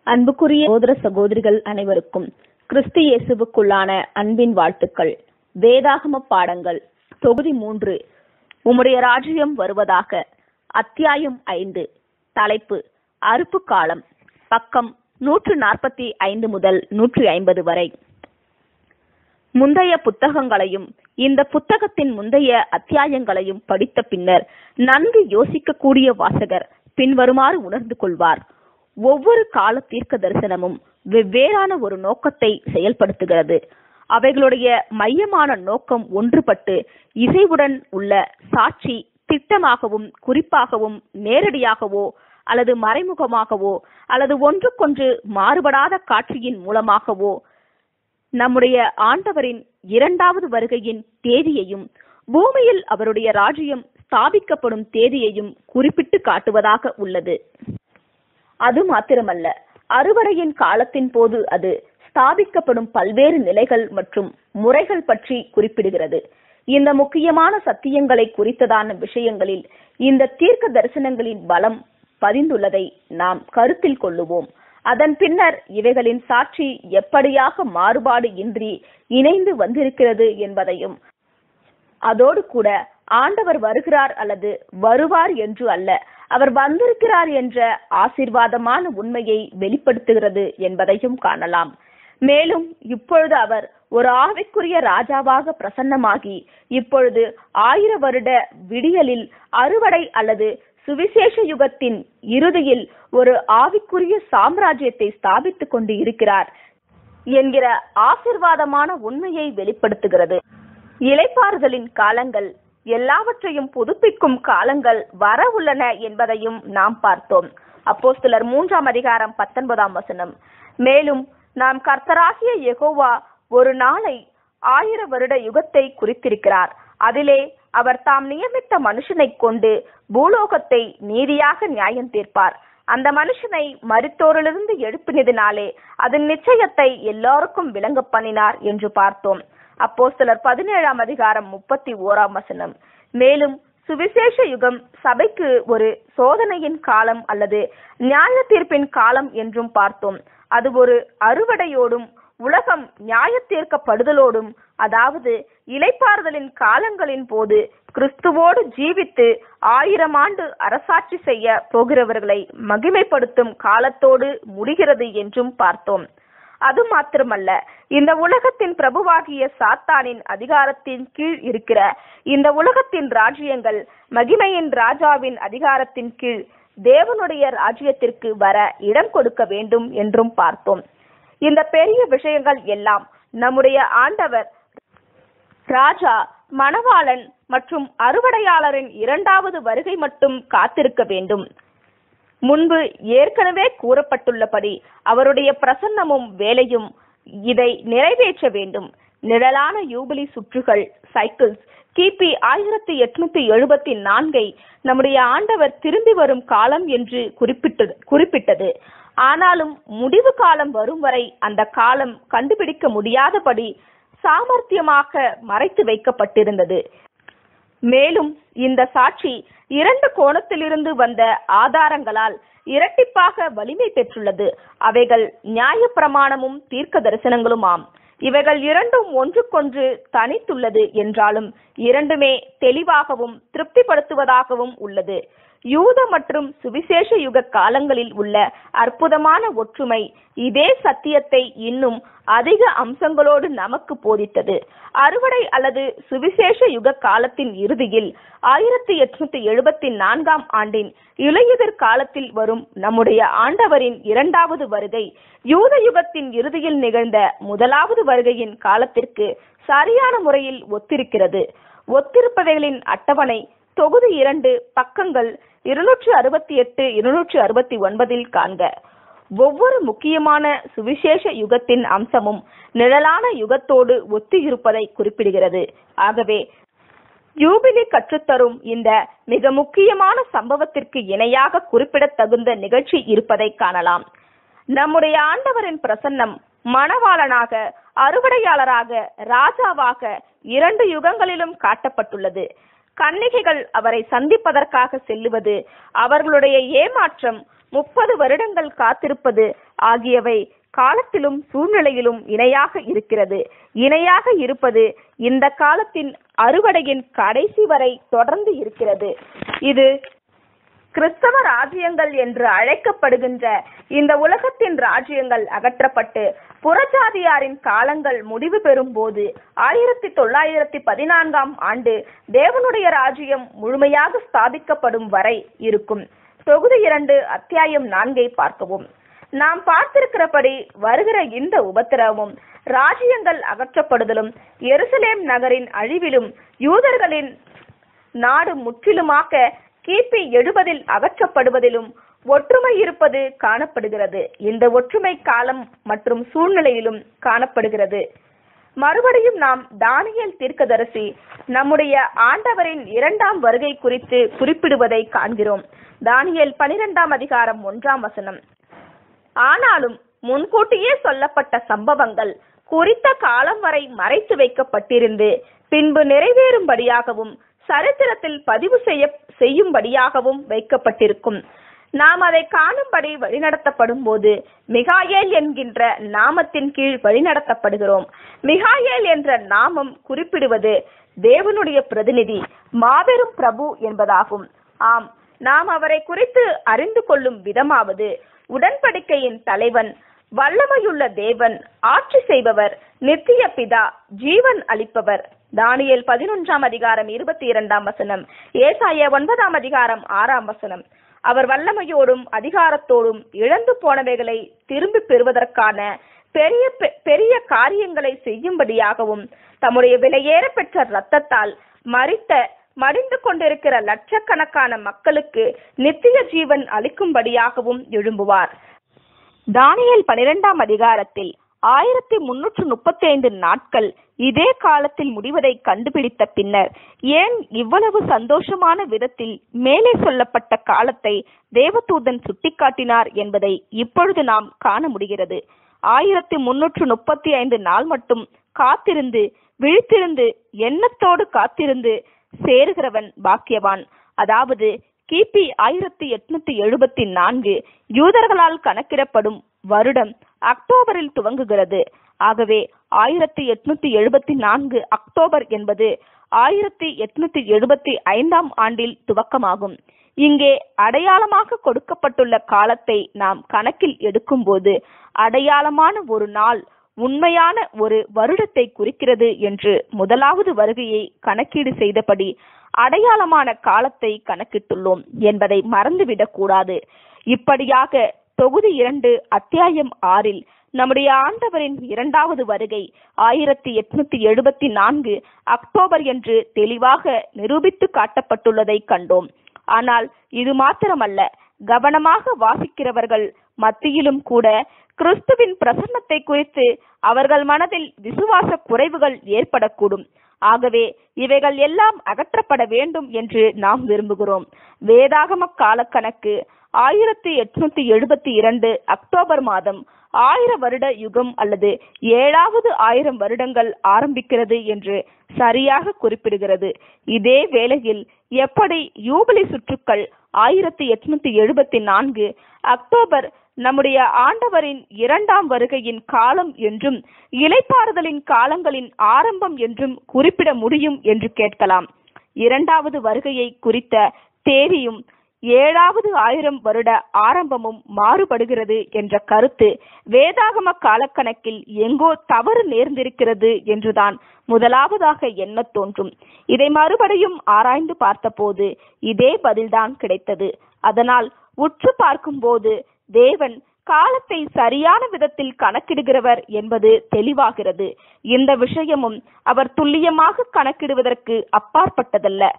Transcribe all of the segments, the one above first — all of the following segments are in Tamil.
அன்புக்குரிய சகோதர சகோதரிகள் அனைவருக்கும் கிறிஸ்து இயேசுவுக்குள்ளான அன்பின் வாழ்த்துக்கள் வேதாகம பாடங்கள் தொகுதி மூன்று உம்முடைய ராஜ்யம் வருவதாக அத்தியாயம் ஐந்து தலைப்பு அறுப்பு காலம் பக்கம் நூற்று நாற்பத்தி ஐந்து முதல் நூற்றி ஐம்பது வரை முந்தைய புத்தகங்களையும் இந்த புத்தகத்தின் முந்தைய அத்தியாயங்களையும் படித்த பின்னர் நன்கு யோசிக்கக்கூடிய வாசகர் பின்வருமாறு உணர்ந்து கொள்வார் ஒவ்வொரு கால தீர்க்க தரிசனமும் வெவ்வேறான ஒரு நோக்கத்தை செயல்படுத்துகிறது அவைகளுடைய மையமான நோக்கம் ஒன்றுபட்டு இசைவுடன் உள்ள சாட்சி திட்டமாகவும் குறிப்பாகவும் நேரடியாகவோ அல்லது மறைமுகமாகவோ அல்லது ஒன்றுக்கொன்று மாறுபடாத காட்சியின் மூலமாகவோ நம்முடைய ஆண்டவரின் இரண்டாவது வருகையின் தேதியையும் பூமியில் அவருடைய ராஜ்யம் ஸ்தாபிக்கப்படும் தேதியையும் குறிப்பிட்டு காட்டுவதாக உள்ளது அது மாத்திரமல்ல அறுவடையின் காலத்தின் போது அது ஸ்தாபிக்கப்படும் பல்வேறு நிலைகள் மற்றும் முறைகள் பற்றி குறிப்பிடுகிறது இந்த முக்கியமான சத்தியங்களை குறித்ததான விஷயங்களில் இந்த தீர்க்க தரிசனங்களின் பலம் பதிந்துள்ளதை நாம் கருத்தில் கொள்ளுவோம் அதன் பின்னர் இவைகளின் சாட்சி எப்படியாக மாறுபாடு இன்றி இணைந்து வந்திருக்கிறது என்பதையும் அதோடு கூட ஆண்டவர் வருகிறார் அல்லது வருவார் என்று அல்ல அவர் வந்திருக்கிறார் என்ற ஆசிர்வாதமான உண்மையை வெளிப்படுத்துகிறது என்பதையும் காணலாம் மேலும் இப்பொழுது அவர் ஒரு ஆவிக்குரிய ராஜாவாக பிரசன்னமாகி இப்பொழுது ஆயிர வருட விடியலில் அறுவடை அல்லது சுவிசேஷ யுகத்தின் இறுதியில் ஒரு ஆவிக்குரிய சாம்ராஜ்யத்தை ஸ்தாபித்துக் கொண்டு இருக்கிறார் என்கிற ஆசிர்வாதமான உண்மையை வெளிப்படுத்துகிறது இலைப்பாறுதலின் காலங்கள் எல்லாவற்றையும் புதுப்பிக்கும் காலங்கள் வர உள்ளன என்பதையும் நாம் பார்த்தோம் அப்போ சிலர் மூன்றாம் அதிகாரம் பத்தொன்பதாம் வசனம் மேலும் நாம் கர்த்தராகிய யெகோவா ஒரு நாளை ஆயிர வருட யுகத்தை குறித்திருக்கிறார் அதிலே அவர் தாம் நியமித்த மனுஷனை கொண்டு பூலோகத்தை நீதியாக நியாயம் தீர்ப்பார் அந்த மனுஷனை மருத்தோரிலிருந்து எழுப்பினதினாலே அதன் நிச்சயத்தை எல்லாருக்கும் விளங்க பண்ணினார் என்று பார்த்தோம் அப்போ சிலர் பதினேழாம் அதிகாரம் முப்பத்தி ஓராம் வசனம் மேலும் சுவிசேஷ யுகம் சபைக்கு ஒரு சோதனையின் காலம் அல்லது நியாய தீர்ப்பின் காலம் என்றும் பார்த்தோம் அது ஒரு அறுவடையோடும் உலகம் நியாய தீர்க்கப்படுதலோடும் அதாவது இலைப்பாறுதலின் காலங்களின் போது கிறிஸ்துவோடு ஜீவித்து ஆயிரம் ஆண்டு அரசாட்சி செய்ய போகிறவர்களை மகிமைப்படுத்தும் காலத்தோடு முடிகிறது என்றும் பார்த்தோம் அது மாத்திரமல்ல இந்த உலகத்தின் பிரபுவாகிய சாத்தானின் அதிகாரத்தின் கீழ் இருக்கிற இந்த உலகத்தின் ராஜ்யங்கள் மகிமையின் ராஜாவின் அதிகாரத்தின் கீழ் தேவனுடைய ராஜ்யத்திற்கு வர இடம் கொடுக்க வேண்டும் என்றும் பார்த்தோம் இந்த பெரிய விஷயங்கள் எல்லாம் நம்முடைய ஆண்டவர் ராஜா மணவாளன் மற்றும் அறுவடையாளரின் இரண்டாவது வருகை மட்டும் காத்திருக்க வேண்டும் முன்பு ஏற்கனவே கூறப்பட்டுள்ளபடி அவருடைய பிரசன்னமும் வேலையும் இதை நிறைவேற்ற வேண்டும் நிழலான யூபிலி சுற்றுகள் சைக்கிள்ஸ் கிபி ஆயிரத்தி எட்நூத்தி எழுபத்தி நான்கை நம்முடைய ஆண்டவர் திரும்பி வரும் காலம் என்று குறிப்பிட்டது குறிப்பிட்டது ஆனாலும் முடிவு காலம் வரும் வரை அந்த காலம் கண்டுபிடிக்க முடியாதபடி சாமர்த்தியமாக மறைத்து வைக்கப்பட்டிருந்தது மேலும் இந்த சாட்சி இரண்டு கோணத்திலிருந்து வந்த ஆதாரங்களால் இரட்டிப்பாக வலிமை பெற்றுள்ளது அவைகள் நியாய பிரமாணமும் தீர்க்க தரிசனங்களுமாம் இவைகள் இரண்டும் ஒன்றுக்கொன்று தனித்துள்ளது என்றாலும் இரண்டுமே தெளிவாகவும் திருப்திப்படுத்துவதாகவும் உள்ளது யூத மற்றும் சுவிசேஷ யுக காலங்களில் உள்ள அற்புதமான ஒற்றுமை இதே சத்தியத்தை இன்னும் அதிக அம்சங்களோடு நமக்கு போதித்தது அறுவடை அல்லது சுவிசேஷ யுக காலத்தின் இறுதியில் ஆயிரத்தி எட்நூத்தி எழுபத்தி நான்காம் ஆண்டின் இளையுதிர் காலத்தில் வரும் நம்முடைய ஆண்டவரின் இரண்டாவது வருகை யூத யுகத்தின் இறுதியில் நிகழ்ந்த முதலாவது வருகையின் காலத்திற்கு சரியான முறையில் ஒத்திருக்கிறது ஒத்திருப்பவைகளின் அட்டவணை தொகுதி இரண்டு பக்கங்கள் இருநூற்று அறுபத்தி எட்டு இருநூற்று அறுபத்தி ஒன்பதில் காண்க ஒவ்வொரு முக்கியமான சுவிசேஷ யுகத்தின் அம்சமும் நிழலான யுகத்தோடு ஒத்து இருப்பதை குறிப்பிடுகிறது ஆகவே யூபிலி கற்றுத்தரும் இந்த மிக முக்கியமான சம்பவத்திற்கு இணையாக குறிப்பிடத்தகுந்த நிகழ்ச்சி இருப்பதை காணலாம் நம்முடைய ஆண்டவரின் பிரசன்னம் மணவாளனாக அறுவடையாளராக ராஜாவாக இரண்டு யுகங்களிலும் காட்டப்பட்டுள்ளது கன்னிகைகள் அவரை சந்திப்பதற்காக செல்லுவது அவர்களுடைய ஏமாற்றம் முப்பது வருடங்கள் காத்திருப்பது ஆகியவை காலத்திலும் சூழ்நிலையிலும் இணையாக இருக்கிறது இணையாக இருப்பது இந்த காலத்தின் அறுவடையின் கடைசி வரை தொடர்ந்து இருக்கிறது இது கிறிஸ்தவ ராஜ்யங்கள் என்று அழைக்கப்படுகின்ற இந்த உலகத்தின் ராஜ்யங்கள் அகற்றப்பட்டு புறஜாதியாரின் காலங்கள் முடிவு பெறும் போது ஆயிரத்தி தொள்ளாயிரத்தி பதினான்காம் ஆண்டு தேவனுடைய ராஜ்யம் முழுமையாக ஸ்தாபிக்கப்படும் வரை இருக்கும் தொகுதி இரண்டு அத்தியாயம் நான்கை பார்க்கவும் நாம் பார்த்திருக்கிறபடி வருகிற இந்த உபத்திரவமும் ராஜ்யங்கள் அகற்றப்படுதலும் எருசலேம் நகரின் அழிவிலும் யூதர்களின் நாடு முற்றிலுமாக கிபி எழுபதில் அகற்றப்படுவதிலும் ஒற்றுமை இருப்பது காணப்படுகிறது இந்த ஒற்றுமை காலம் மற்றும் சூழ்நிலையிலும் காணப்படுகிறது மறுபடியும் நாம் தானியல் தீர்க்கதரிசி நம்முடைய ஆண்டவரின் இரண்டாம் வருகை குறித்து குறிப்பிடுவதை காண்கிறோம் தானியல் பனிரெண்டாம் அதிகாரம் ஒன்றாம் வசனம் ஆனாலும் முன்கூட்டியே சொல்லப்பட்ட சம்பவங்கள் குறித்த காலம் வரை மறைத்து வைக்கப்பட்டிருந்து பின்பு நிறைவேறும்படியாகவும் சரித்திரத்தில் பதிவு செய்ய செய்யும்படியாகவும் வைக்கப்பட்டிருக்கும் நாம் அதை காணும்படி வழிநடத்தப்படும் போது மிகாயேல் என்கின்ற நாமத்தின் கீழ் வழிநடத்தப்படுகிறோம் மிகாயேல் என்ற நாமம் குறிப்பிடுவது தேவனுடைய பிரதிநிதி மாபெரும் பிரபு என்பதாகும் ஆம் நாம் அவரை குறித்து அறிந்து கொள்ளும் விதமாவது உடன்படிக்கையின் தலைவன் வல்லமையுள்ள தேவன் ஆட்சி செய்பவர் நித்திய பிதா ஜீவன் அளிப்பவர் தானியல் பதினொன்றாம் அதிகாரம் இருபத்தி இரண்டாம் வசனம் ஏசாய ஒன்பதாம் அதிகாரம் ஆறாம் வசனம் அவர் வல்லமையோடும் அதிகாரத்தோடும் இழந்து போனவைகளை திரும்பி பெறுவதற்கான பெரிய பெ- பெரிய காரியங்களை செய்யும்படியாகவும் தம்முடைய விலையேற பெற்ற இரத்தத்தால் மறித்த மடிந்து கொண்டிருக்கிற லட்சக்கணக்கான மக்களுக்கு நித்திய ஜீவன் அளிக்கும்படியாகவும் எழும்புவார் தானியேல் பனிரெண்டாம் அதிகாரத்தில் ஆயிரத்தி முன்னூற்று முப்பத்தி ஐந்து நாட்கள் இதே காலத்தில் முடிவதை கண்டுபிடித்த பின்னர் ஏன் இவ்வளவு சந்தோஷமான விதத்தில் மேலே சொல்லப்பட்ட காலத்தை தேவதூதன் சுட்டிக்காட்டினார் என்பதை இப்பொழுது நாம் காண முடிகிறது ஆயிரத்தி முன்னூற்று முப்பத்தி ஐந்து நாள் மட்டும் காத்திருந்து விழித்திருந்து எண்ணத்தோடு காத்திருந்து சேருகிறவன் பாக்கியவான் அதாவது கிபி ஆயிரத்தி எட்நூத்தி எழுபத்தி நான்கு யூதர்களால் கணக்கிடப்படும் வருடம் அக்டோபரில் துவங்குகிறது ஆகவே ஆயிரத்தி எட்நூத்தி எழுபத்தி நான்கு அக்டோபர் என்பது ஆயிரத்தி எட்நூத்தி எழுபத்தி ஐந்தாம் ஆண்டில் துவக்கமாகும் இங்கே அடையாளமாக கொடுக்கப்பட்டுள்ள காலத்தை நாம் கணக்கில் எடுக்கும்போது அடையாளமான ஒரு நாள் உண்மையான ஒரு வருடத்தை குறிக்கிறது என்று முதலாவது வருகையை கணக்கீடு செய்தபடி அடையாளமான காலத்தை கணக்கிட்டுள்ளோம் என்பதை மறந்துவிடக் கூடாது இப்படியாக தொகுதி இரண்டு அத்தியாயம் ஆறில் நம்முடைய ஆண்டவரின் இரண்டாவது வருகை ஆயிரத்தி எட்நூத்தி எழுபத்தி நான்கு அக்டோபர் என்று தெளிவாக நிரூபித்து காட்டப்பட்டுள்ளதை கண்டோம் ஆனால் இது மாத்திரமல்ல கவனமாக வாசிக்கிறவர்கள் மத்தியிலும் கூட கிறிஸ்துவின் பிரசன்னத்தை குறித்து அவர்கள் மனதில் விசுவாச குறைவுகள் ஏற்படக்கூடும் ஆகவே இவைகள் எல்லாம் அகற்றப்பட வேண்டும் என்று நாம் விரும்புகிறோம் வேதாகம காலக்கணக்கு ஆயிரத்தி எட்நூத்தி எழுபத்தி இரண்டு அக்டோபர் மாதம் ஆயிர வருட யுகம் அல்லது ஏழாவது ஆயிரம் வருடங்கள் ஆரம்பிக்கிறது என்று சரியாக குறிப்பிடுகிறது இதே வேளையில் எப்படி யூபிலி சுற்றுக்கள் ஆயிரத்தி எட்நூத்தி எழுபத்தி நான்கு அக்டோபர் நம்முடைய ஆண்டவரின் இரண்டாம் வருகையின் காலம் என்றும் இலைப்பாறுதலின் காலங்களின் ஆரம்பம் என்றும் குறிப்பிட முடியும் என்று கேட்கலாம் இரண்டாவது வருகையை குறித்த தேதியும் ஏழாவது ஆயிரம் வருட ஆரம்பமும் மாறுபடுகிறது என்ற கருத்து வேதாகம காலக்கணக்கில் எங்கோ தவறு நேர்ந்திருக்கிறது என்றுதான் முதலாவதாக எண்ணத் தோன்றும் இதை மறுபடியும் ஆராய்ந்து பார்த்தபோது இதே பதில்தான் கிடைத்தது அதனால் உற்று பார்க்கும்போது தேவன் காலத்தை சரியான விதத்தில் கணக்கிடுகிறவர் என்பது தெளிவாகிறது இந்த விஷயமும் அவர் துல்லியமாக கணக்கிடுவதற்கு அப்பாற்பட்டதல்ல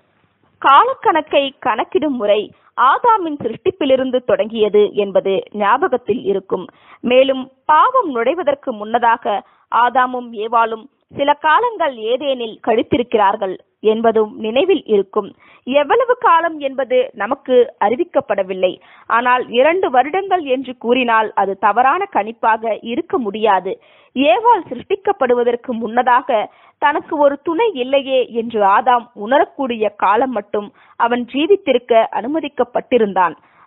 காலக்கணக்கை கணக்கிடும் முறை ஆதாமின் சிருஷ்டிப்பிலிருந்து தொடங்கியது என்பது ஞாபகத்தில் இருக்கும் மேலும் பாவம் நுழைவதற்கு முன்னதாக ஆதாமும் ஏவாளும் சில காலங்கள் ஏதேனில் கழித்திருக்கிறார்கள் என்பதும் நினைவில் இருக்கும் எவ்வளவு காலம் என்பது நமக்கு அறிவிக்கப்படவில்லை ஆனால் இரண்டு வருடங்கள் என்று கூறினால் அது தவறான கணிப்பாக இருக்க முடியாது ஏவாள் சிருஷ்டிக்கப்படுவதற்கு முன்னதாக தனக்கு ஒரு துணை இல்லையே என்று ஆதாம் உணரக்கூடிய காலம் மட்டும் அவன் ஜீவித்திருக்க அனுமதிக்கப்பட்டிருந்தான்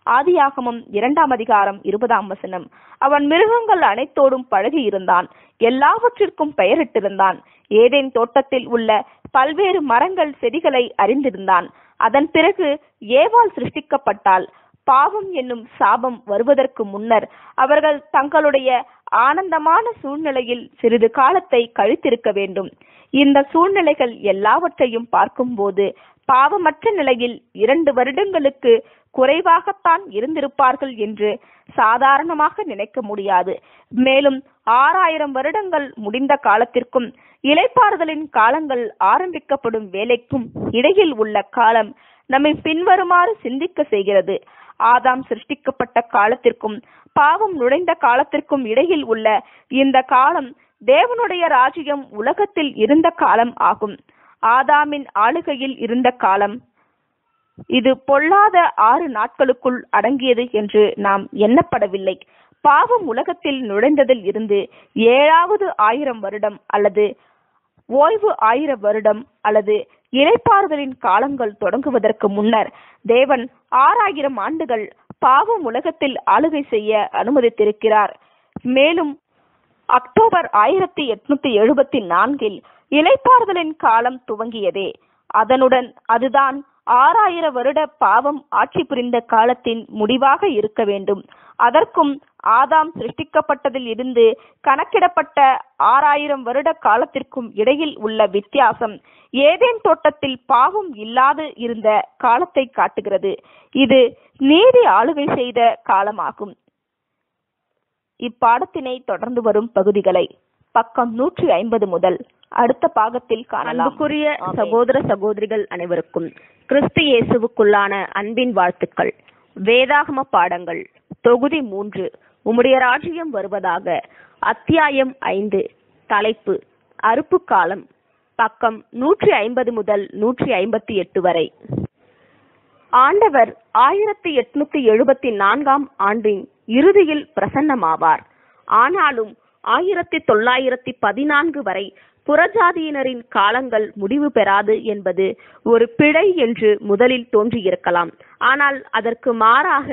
ஆதியாகமம் இரண்டாம் அதிகாரம் இருபதாம் வசனம் அவன் மிருகங்கள் அனைத்தோடும் பழகி இருந்தான் எல்லாவற்றிற்கும் பெயரிட்டிருந்தான் ஏதேன் தோட்டத்தில் உள்ள பல்வேறு மரங்கள் செடிகளை அறிந்திருந்தான் அதன் பிறகு ஏவாள் சிருஷ்டிக்கப்பட்டால் பாவம் என்னும் சாபம் வருவதற்கு முன்னர் அவர்கள் தங்களுடைய ஆனந்தமான சூழ்நிலையில் சிறிது காலத்தை கழித்திருக்க வேண்டும் இந்த சூழ்நிலைகள் எல்லாவற்றையும் பார்க்கும்போது பாவமற்ற நிலையில் இரண்டு வருடங்களுக்கு குறைவாகத்தான் இருந்திருப்பார்கள் என்று சாதாரணமாக நினைக்க முடியாது மேலும் ஆறாயிரம் வருடங்கள் முடிந்த காலத்திற்கும் இலைப்பாறுதலின் காலங்கள் ஆரம்பிக்கப்படும் வேலைக்கும் இடையில் உள்ள காலம் நம்மை பின்வருமாறு சிந்திக்க செய்கிறது ஆதாம் சிருஷ்டிக்கப்பட்ட காலத்திற்கும் பாவம் நுழைந்த காலத்திற்கும் இடையில் உள்ள இந்த காலம் தேவனுடைய ராஜ்யம் உலகத்தில் இருந்த காலம் ஆகும் ஆதாமின் ஆளுகையில் இருந்த காலம் இது பொல்லாத ஆறு நாட்களுக்குள் அடங்கியது என்று நாம் எண்ணப்படவில்லை பாவம் உலகத்தில் நுழைந்ததில் இருந்து ஏழாவது ஆயிரம் வருடம் அல்லது ஓய்வு ஆயிர வருடம் அல்லது இலைப்பாறுதலின் காலங்கள் தொடங்குவதற்கு முன்னர் தேவன் ஆறாயிரம் ஆண்டுகள் பாவம் உலகத்தில் ஆளுகை செய்ய அனுமதித்திருக்கிறார் மேலும் அக்டோபர் ஆயிரத்தி எட்நூத்தி எழுபத்தி நான்கில் இலைப்பாறுதலின் காலம் துவங்கியதே அதனுடன் அதுதான் ஆறாயிர வருட பாவம் ஆட்சி புரிந்த காலத்தின் முடிவாக இருக்க வேண்டும் அதற்கும் ஆதாம் சிருஷ்டிக்கப்பட்டதில் இருந்து கணக்கிடப்பட்ட ஆறாயிரம் வருட காலத்திற்கும் இடையில் உள்ள வித்தியாசம் ஏதேன் தோட்டத்தில் பாவம் இல்லாது இருந்த காலத்தை காட்டுகிறது இது நீதி ஆளுகை செய்த காலமாகும் இப்பாடத்தினை தொடர்ந்து வரும் பகுதிகளை பக்கம் நூற்றி ஐம்பது முதல் அடுத்த பாகத்தில் காணலாம் அன்புக்குரிய சகோதர சகோதரிகள் அனைவருக்கும் கிறிஸ்து இயேசுவுக்குள்ளான அன்பின் வாழ்த்துக்கள் வேதாகம பாடங்கள் தொகுதி மூன்று உம்முடைய ராஜ்யம் வருவதாக அத்தியாயம் ஐந்து தலைப்பு அறுப்பு காலம் பக்கம் நூற்றி ஐம்பது முதல் நூற்றி ஐம்பத்தி எட்டு வரை ஆண்டவர் ஆயிரத்தி எட்நூத்தி எழுபத்தி நான்காம் ஆண்டின் இறுதியில் பிரசன்னமாவார் ஆனாலும் ஆயிரத்தி தொள்ளாயிரத்தி பதினான்கு வரை புறஜாதியினரின் காலங்கள் முடிவு பெறாது என்பது ஒரு பிழை என்று முதலில் தோன்றியிருக்கலாம் ஆனால் அதற்கு மாறாக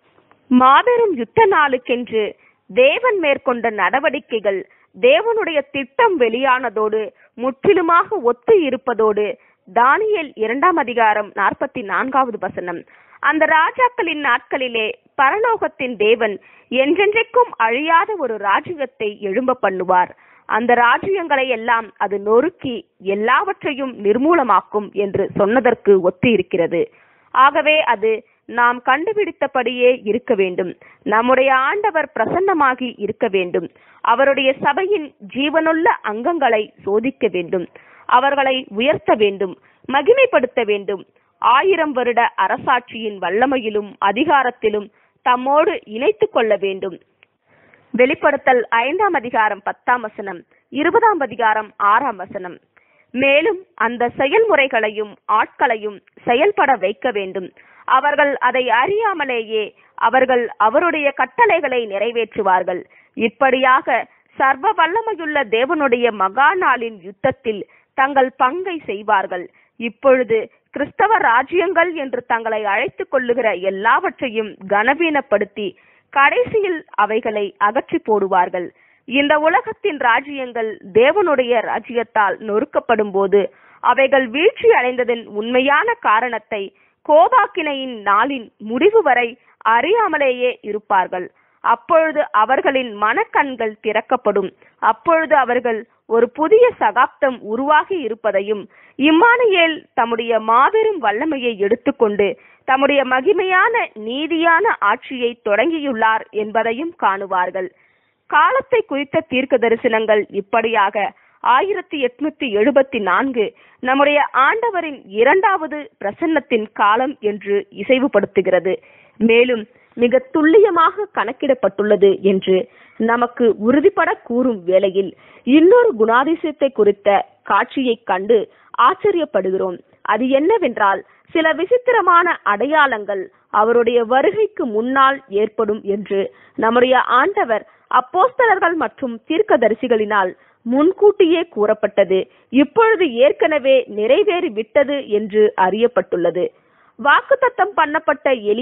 மாபெரும் யுத்த நாளுக்கென்று தேவன் மேற்கொண்ட நடவடிக்கைகள் தேவனுடைய திட்டம் வெளியானதோடு முற்றிலுமாக ஒத்து இருப்பதோடு தானியேல் இரண்டாம் அதிகாரம் நாற்பத்தி நான்காவது வசனம் அந்த ராஜாக்களின் நாட்களிலே பரலோகத்தின் தேவன் என்றென்றைக்கும் அழியாத ஒரு ராஜ்யத்தை எழும்ப பண்ணுவார் அந்த ராஜ்யங்களை எல்லாம் அது நொறுக்கி எல்லாவற்றையும் நிர்மூலமாக்கும் என்று சொன்னதற்கு ஒத்து இருக்கிறது ஆகவே அது நாம் கண்டுபிடித்தபடியே இருக்க வேண்டும் நம்முடைய ஆண்டவர் பிரசன்னமாகி இருக்க வேண்டும் அவருடைய சபையின் ஜீவனுள்ள அங்கங்களை சோதிக்க வேண்டும் அவர்களை உயர்த்த வேண்டும் மகிமைப்படுத்த வேண்டும் ஆயிரம் வருட அரசாட்சியின் வல்லமையிலும் அதிகாரத்திலும் தம்மோடு இணைத்துக் கொள்ள வேண்டும் வெளிப்படுத்தல் ஐந்தாம் அதிகாரம் பத்தாம் வசனம் இருபதாம் அதிகாரம் ஆறாம் வசனம் மேலும் அந்த செயல்முறைகளையும் ஆட்களையும் செயல்பட வைக்க வேண்டும் அவர்கள் அதை அறியாமலேயே அவர்கள் அவருடைய கட்டளைகளை நிறைவேற்றுவார்கள் இப்படியாக சர்வ வல்லமையுள்ள தேவனுடைய மகா நாளின் யுத்தத்தில் தங்கள் பங்கை செய்வார்கள் இப்பொழுது கிறிஸ்தவ ராஜ்யங்கள் என்று தங்களை அழைத்துக் கொள்ளுகிற எல்லாவற்றையும் கனவீனப்படுத்தி கடைசியில் அவைகளை அகற்றி போடுவார்கள் இந்த உலகத்தின் ராஜ்யங்கள் தேவனுடைய ராஜ்யத்தால் நொறுக்கப்படும் போது அவைகள் வீழ்ச்சி அடைந்ததன் உண்மையான காரணத்தை கோபாக்கினையின் நாளின் முடிவு வரை அறியாமலேயே இருப்பார்கள் அப்பொழுது அவர்களின் மனக்கண்கள் திறக்கப்படும் அப்பொழுது அவர்கள் ஒரு புதிய சகாப்தம் உருவாகி இருப்பதையும் இம்மானுவேல் தம்முடைய மாபெரும் வல்லமையை எடுத்துக்கொண்டு தம்முடைய மகிமையான நீதியான ஆட்சியை தொடங்கியுள்ளார் என்பதையும் காணுவார்கள் காலத்தை குறித்த தீர்க்க தரிசனங்கள் இப்படியாக ஆயிரத்தி எட்நூத்தி எழுபத்தி நான்கு நம்முடைய ஆண்டவரின் இரண்டாவது பிரசன்னத்தின் காலம் என்று இசைவுபடுத்துகிறது மேலும் மிக துல்லியமாக கணக்கிடப்பட்டுள்ளது என்று நமக்கு உறுதிபட கூறும் வேளையில் இன்னொரு குணாதிசயத்தை குறித்த காட்சியை கண்டு ஆச்சரியப்படுகிறோம் அது என்னவென்றால் சில விசித்திரமான அடையாளங்கள் அவருடைய வருகைக்கு முன்னால் ஏற்படும் என்று நம்முடைய ஆண்டவர் அப்போஸ்தலர்கள் மற்றும் தீர்க்கதரிசிகளினால் முன்கூட்டியே கூறப்பட்டது இப்பொழுது ஏற்கனவே நிறைவேறி விட்டது என்று அறியப்பட்டுள்ளது வாக்குத்தத்தம் பண்ணப்பட்ட எலியா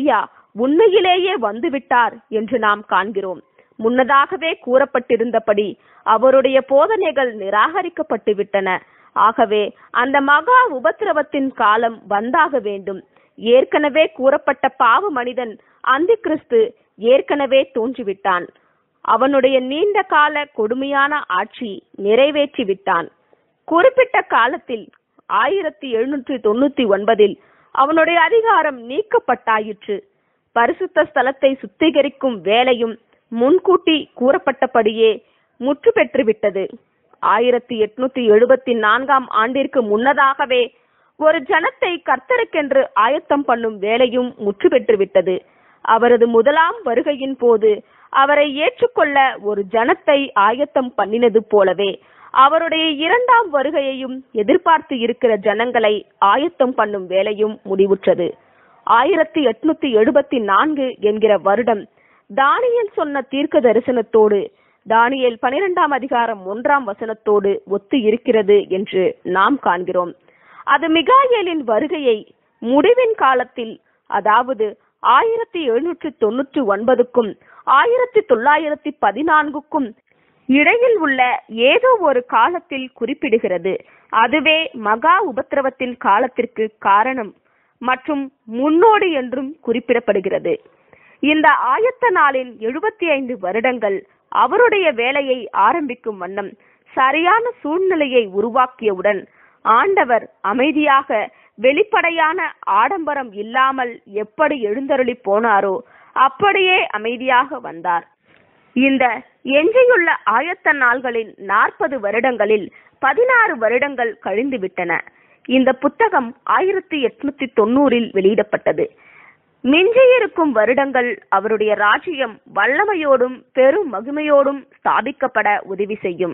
உண்மையிலேயே வந்துவிட்டார் என்று நாம் காண்கிறோம் முன்னதாகவே கூறப்பட்டிருந்தபடி அவருடைய போதனைகள் நிராகரிக்கப்பட்டு விட்டன ஆகவே அந்த மகா உபத்திரவத்தின் காலம் வந்தாக வேண்டும் ஏற்கனவே கூறப்பட்ட பாவ மனிதன் அந்தி கிறிஸ்து ஏற்கனவே தோன்றிவிட்டான் அவனுடைய நீண்ட கால கொடுமையான ஆட்சி நிறைவேற்றி விட்டான் குறிப்பிட்ட காலத்தில் ஆயிரத்தி எழுநூற்றி தொண்ணூத்தி ஒன்பதில் அவனுடைய அதிகாரம் நீக்கப்பட்டாயிற்று பரிசுத்த ஸ்தலத்தை சுத்திகரிக்கும் வேலையும் முன்கூட்டி கூறப்பட்டபடியே முற்று பெற்றுவிட்டது ஆயிரத்தி எட்நூத்தி எழுபத்தி நான்காம் ஆண்டிற்கு முன்னதாகவே ஒரு ஜனத்தை கர்த்தருக்கென்று ஆயத்தம் பண்ணும் வேலையும் முற்று பெற்றுவிட்டது அவரது முதலாம் வருகையின் போது அவரை ஏற்றுக்கொள்ள ஒரு ஜனத்தை ஆயத்தம் பண்ணினது போலவே அவருடைய இரண்டாம் வருகையையும் எதிர்பார்த்து இருக்கிற ஜனங்களை ஆயத்தம் பண்ணும் வேலையும் முடிவுற்றது ஆயிரத்தி எட்நூத்தி எழுபத்தி நான்கு என்கிற வருடம் தானியல் சொன்ன தீர்க்க தரிசனத்தோடு தானியல் பனிரெண்டாம் அதிகாரம் ஒன்றாம் வசனத்தோடு ஒத்து இருக்கிறது என்று நாம் காண்கிறோம் அது மிகாயேலின் வருகையை முடிவின் காலத்தில் அதாவது ஆயிரத்தி எழுநூற்றி தொன்னூற்றி ஒன்பதுக்கும் ஆயிரத்தி தொள்ளாயிரத்தி பதினான்குக்கும் இடையில் உள்ள ஏதோ ஒரு காலத்தில் குறிப்பிடுகிறது அதுவே மகா உபத்திரவத்தின் காலத்திற்கு காரணம் மற்றும் முன்னோடி என்றும் குறிப்பிடப்படுகிறது இந்த ஆயத்த நாளின் எழுபத்தி ஐந்து வருடங்கள் அவருடைய வேலையை ஆரம்பிக்கும் வண்ணம் சரியான சூழ்நிலையை உருவாக்கியவுடன் ஆண்டவர் அமைதியாக வெளிப்படையான ஆடம்பரம் இல்லாமல் எப்படி எழுந்தருளி போனாரோ அப்படியே அமைதியாக வந்தார் இந்த எஞ்சியுள்ள ஆயத்த நாள்களின் நாற்பது வருடங்களில் பதினாறு வருடங்கள் கழிந்து விட்டன இந்த புத்தகம் ஆயிரத்தி எட்நூத்தி தொண்ணூறில் வெளியிடப்பட்டது மிஞ்சியிருக்கும் வருடங்கள் அவருடைய ராஜ்யம் வல்லமையோடும் பெரும் மகிமையோடும் ஸ்தாபிக்கப்பட உதவி செய்யும்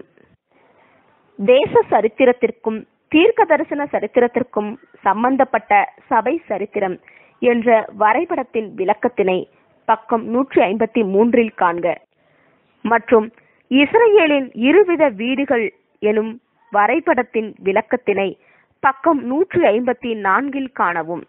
தேச சரித்திரத்திற்கும் தீர்க்க தரிசன சரித்திரத்திற்கும் சம்பந்தப்பட்ட சபை சரித்திரம் என்ற வரைபடத்தின் விளக்கத்தினை பக்கம் நூற்றி ஐம்பத்தி மூன்றில் காண்க மற்றும் இஸ்ரேலின் இருவித வீடுகள் எனும் வரைபடத்தின் விளக்கத்தினை பக்கம் நூற்றி ஐம்பத்தி நான்கில் காணவும்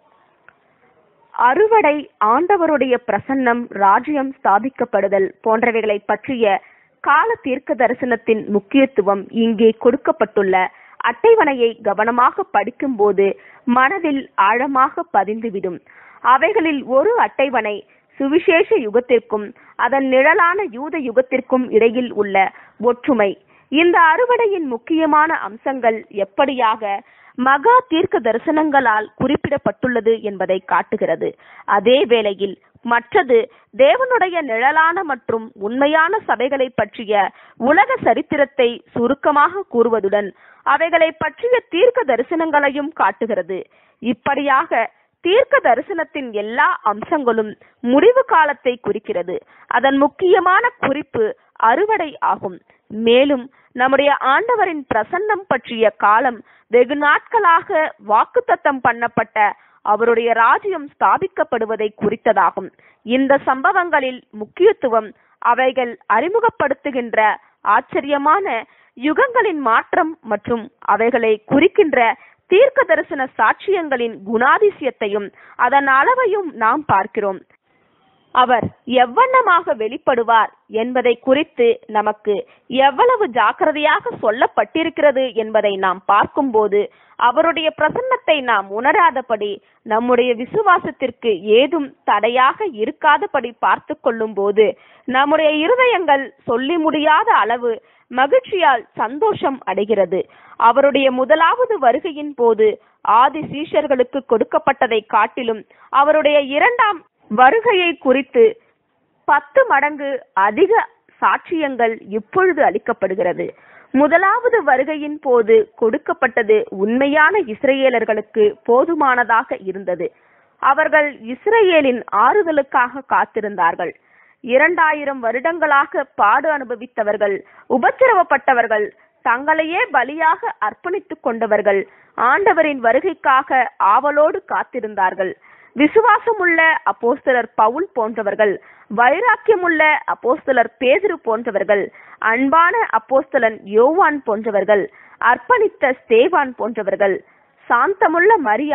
அறுவடை ஆண்டவருடைய பிரசன்னம் ராஜ்யம் ஸ்தாபிக்கப்படுதல் போன்றவைகளை பற்றிய கால தீர்க்க தரிசனத்தின் முக்கியத்துவம் இங்கே கொடுக்கப்பட்டுள்ள அட்டைவணையை கவனமாக படிக்கும்போது மனதில் ஆழமாக பதிந்துவிடும் அவைகளில் ஒரு அட்டைவணை சுவிசேஷ யுகத்திற்கும் அதன் நிழலான யூத யுகத்திற்கும் இடையில் உள்ள ஒற்றுமை இந்த அறுவடையின் முக்கியமான அம்சங்கள் எப்படியாக மகா தீர்க்க தரிசனங்களால் குறிப்பிடப்பட்டுள்ளது என்பதை காட்டுகிறது அதே வேளையில் மற்றது தேவனுடைய நிழலான மற்றும் உண்மையான சபைகளை பற்றிய உலக சரித்திரத்தை சுருக்கமாக கூறுவதுடன் அவைகளை பற்றிய தீர்க்க தரிசனங்களையும் காட்டுகிறது இப்படியாக தீர்க்க தரிசனத்தின் எல்லா அம்சங்களும் முடிவு காலத்தை குறிக்கிறது அதன் முக்கியமான குறிப்பு அறுவடை ஆகும் மேலும் நம்முடைய ஆண்டவரின் பிரசன்னம் பற்றிய காலம் வெகு நாட்களாக வாக்குத்தத்தம் பண்ணப்பட்ட அவருடைய ராஜ்யம் ஸ்தாபிக்கப்படுவதை குறித்ததாகும் இந்த சம்பவங்களில் முக்கியத்துவம் அவைகள் அறிமுகப்படுத்துகின்ற ஆச்சரியமான யுகங்களின் மாற்றம் மற்றும் அவைகளை குறிக்கின்ற தீர்க்க தரிசன சாட்சியங்களின் குணாதிசயத்தையும் அதன் அளவையும் நாம் பார்க்கிறோம் அவர் எவ்வண்ணமாக வெளிப்படுவார் என்பதை குறித்து நமக்கு எவ்வளவு ஜாக்கிரதையாக சொல்லப்பட்டிருக்கிறது என்பதை நாம் பார்க்கும்போது அவருடைய பிரசன்னத்தை நாம் உணராதபடி நம்முடைய விசுவாசத்திற்கு ஏதும் தடையாக இருக்காதபடி பார்த்து கொள்ளும் போது நம்முடைய இருதயங்கள் சொல்லி முடியாத அளவு மகிழ்ச்சியால் சந்தோஷம் அடைகிறது அவருடைய முதலாவது வருகையின் போது ஆதி சீஷர்களுக்கு கொடுக்கப்பட்டதை காட்டிலும் அவருடைய இரண்டாம் வருகையை குறித்து பத்து மடங்கு அதிக சாட்சியங்கள் இப்பொழுது அளிக்கப்படுகிறது முதலாவது வருகையின் போது கொடுக்கப்பட்டது உண்மையான இஸ்ரேலர்களுக்கு போதுமானதாக இருந்தது அவர்கள் இஸ்ரேலின் ஆறுதலுக்காக காத்திருந்தார்கள் இரண்டாயிரம் வருடங்களாக பாடு அனுபவித்தவர்கள் உபத்திரவப்பட்டவர்கள் தங்களையே பலியாக அர்ப்பணித்துக் கொண்டவர்கள் ஆண்டவரின் வருகைக்காக ஆவலோடு காத்திருந்தார்கள் விசுவாசமுள்ள அப்போஸ்தலர் பவுல் போன்றவர்கள் வைராக்கியமுள்ள அப்போஸ்தலர் பேதுரு போன்றவர்கள் அன்பான அப்போஸ்தலன் யோவான் போன்றவர்கள் அர்ப்பணித்த ஸ்தேவான் போன்றவர்கள் சாந்தமுள்ள மரியால்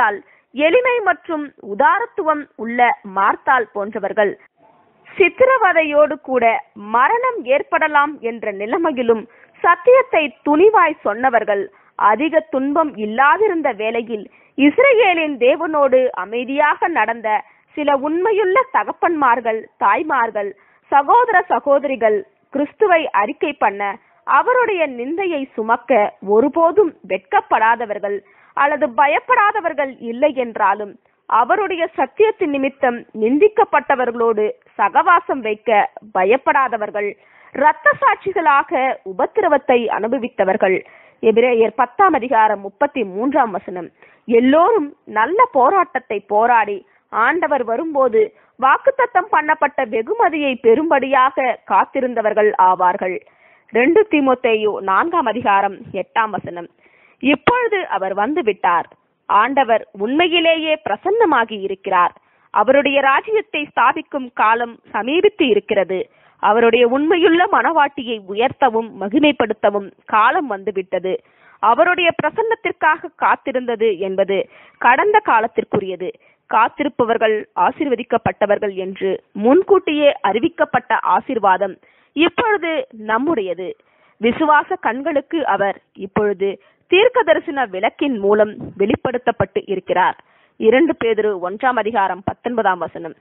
எளிமை மற்றும் உதாரத்துவம் உள்ள மார்த்தாள் போன்றவர்கள் சித்திரவதையோடு கூட மரணம் ஏற்படலாம் என்ற நிலைமையிலும் சத்தியத்தை துணிவாய் சொன்னவர்கள் அதிக துன்பம் இல்லாதிருந்த வேளையில் இஸ்ரேலின் தேவனோடு அமைதியாக நடந்த சில உண்மையுள்ள தகப்பன்மார்கள் தாய்மார்கள் சகோதர சகோதரிகள் கிறிஸ்துவை அறிக்கை பண்ண அவருடைய நிந்தையை சுமக்க ஒருபோதும் வெட்கப்படாதவர்கள் அல்லது பயப்படாதவர்கள் இல்லை என்றாலும் அவருடைய சத்தியத்தின் நிமித்தம் நிந்திக்கப்பட்டவர்களோடு சகவாசம் வைக்க பயப்படாதவர்கள் இரத்த சாட்சிகளாக உபத்திரவத்தை அனுபவித்தவர்கள் எபிரேயர் பத்தாம் அதிகாரம் முப்பத்தி மூன்றாம் வசனம் எல்லோரும் நல்ல போராட்டத்தை போராடி ஆண்டவர் வரும்போது வாக்குத்தத்தம் பண்ணப்பட்ட வெகுமதியை பெறும்படியாக காத்திருந்தவர்கள் ஆவார்கள் ரெண்டு தீமோத்தேயு நான்காம் அதிகாரம் எட்டாம் வசனம் இப்பொழுது அவர் வந்து விட்டார் ஆண்டவர் உண்மையிலேயே பிரசன்னமாகி இருக்கிறார் அவருடைய ராஜ்யத்தை ஸ்தாபிக்கும் காலம் சமீபித்து இருக்கிறது அவருடைய உண்மையுள்ள மனவாட்டியை உயர்த்தவும் மகிமைப்படுத்தவும் காலம் வந்துவிட்டது அவருடைய பிரசன்னத்திற்காக காத்திருந்தது என்பது கடந்த காலத்திற்குரியது காத்திருப்பவர்கள் ஆசிர்வதிக்கப்பட்டவர்கள் என்று முன்கூட்டியே அறிவிக்கப்பட்ட ஆசிர்வாதம் இப்பொழுது நம்முடையது விசுவாச கண்களுக்கு அவர் இப்பொழுது தீர்க்க தரிசன விளக்கின் மூலம் வெளிப்படுத்தப்பட்டு இருக்கிறார் இரண்டு பேதிரு ஒன்றாம் அதிகாரம் பத்தொன்பதாம் வசனம்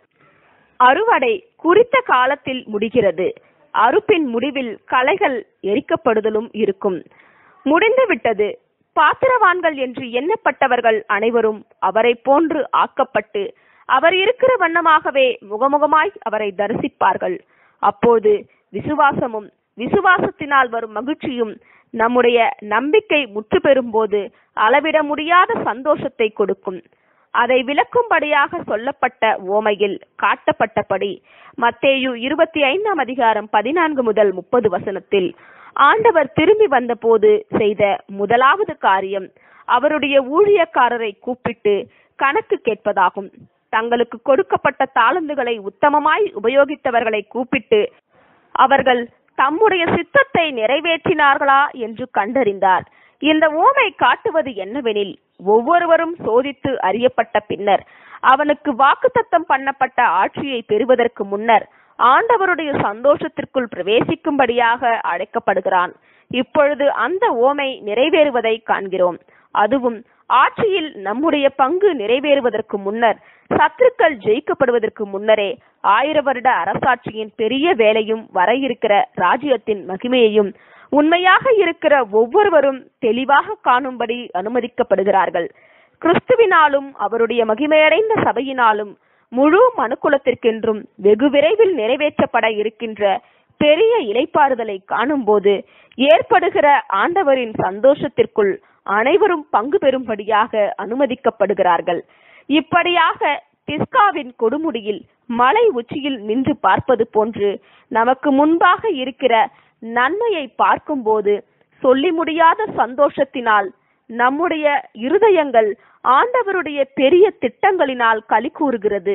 அறுவடை குறித்த காலத்தில் முடிகிறது அறுப்பின் முடிவில் களைகள் எரிக்கப்படுதலும் இருக்கும் முடிந்து விட்டது பாத்திரவான்கள் என்று எண்ணப்பட்டவர்கள் அனைவரும் அவரை போன்று ஆக்கப்பட்டு அவர் இருக்கிற வண்ணமாகவே முகமுகமாய் அவரை தரிசிப்பார்கள் அப்போது விசுவாசமும் விசுவாசத்தினால் வரும் மகிழ்ச்சியும் நம்முடைய நம்பிக்கை முற்று பெறும்போது அளவிட முடியாத சந்தோஷத்தை கொடுக்கும் அதை விளக்கும்படியாக சொல்லப்பட்ட ஓமையில் காட்டப்பட்டபடி மத்தேயு இருபத்தி ஐந்தாம் அதிகாரம் பதினான்கு முதல் முப்பது வசனத்தில் ஆண்டவர் திரும்பி வந்தபோது செய்த முதலாவது காரியம் அவருடைய ஊழியக்காரரை கூப்பிட்டு கணக்கு கேட்பதாகும் தங்களுக்கு கொடுக்கப்பட்ட தாளந்துகளை உத்தமமாய் உபயோகித்தவர்களை கூப்பிட்டு அவர்கள் தம்முடைய சித்தத்தை நிறைவேற்றினார்களா என்று கண்டறிந்தார் இந்த ஓமை காட்டுவது என்னவெனில் ஒவ்வொருவரும் சோதித்து அறியப்பட்ட பின்னர் அவனுக்கு வாக்குத்தத்தம் பண்ணப்பட்ட ஆட்சியை பெறுவதற்கு முன்னர் ஆண்டவருடைய சந்தோஷத்திற்குள் பிரவேசிக்கும்படியாக அழைக்கப்படுகிறான் இப்பொழுது அந்த ஓமை நிறைவேறுவதை காண்கிறோம் அதுவும் ஆட்சியில் நம்முடைய பங்கு நிறைவேறுவதற்கு முன்னர் சத்துருக்கள் ஜெயிக்கப்படுவதற்கு முன்னரே ஆயிர வருட அரசாட்சியின் பெரிய வேலையும் வர இருக்கிற ராஜ்யத்தின் மகிமையையும் உண்மையாக இருக்கிற ஒவ்வொருவரும் தெளிவாக காணும்படி அனுமதிக்கப்படுகிறார்கள் கிறிஸ்துவினாலும் அவருடைய மகிமையடைந்த சபையினாலும் முழு மனுக்குலத்திற்கென்றும் வெகு விரைவில் நிறைவேற்றப்பட இருக்கின்ற பெரிய இலைப்பாறுதலை காணும்போது ஏற்படுகிற ஆண்டவரின் சந்தோஷத்திற்குள் அனைவரும் பங்கு பெறும்படியாக அனுமதிக்கப்படுகிறார்கள் இப்படியாக பிஸ்காவின் கொடுமுடியில் மலை உச்சியில் நின்று பார்ப்பது போன்று நமக்கு முன்பாக இருக்கிற நன்மையை பார்க்கும்போது சொல்லி முடியாத சந்தோஷத்தினால் நம்முடைய இருதயங்கள் ஆண்டவருடைய பெரிய திட்டங்களினால் களி கூறுகிறது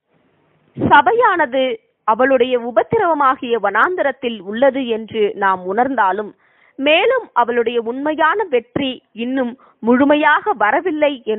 சபையானது அவளுடைய உபத்திரவமாகிய வனாந்தரத்தில் உள்ளது என்று நாம் உணர்ந்தாலும் மேலும் அவளுடைய உண்மையான வெற்றி இன்னும் முழுமையாக வரவில்லை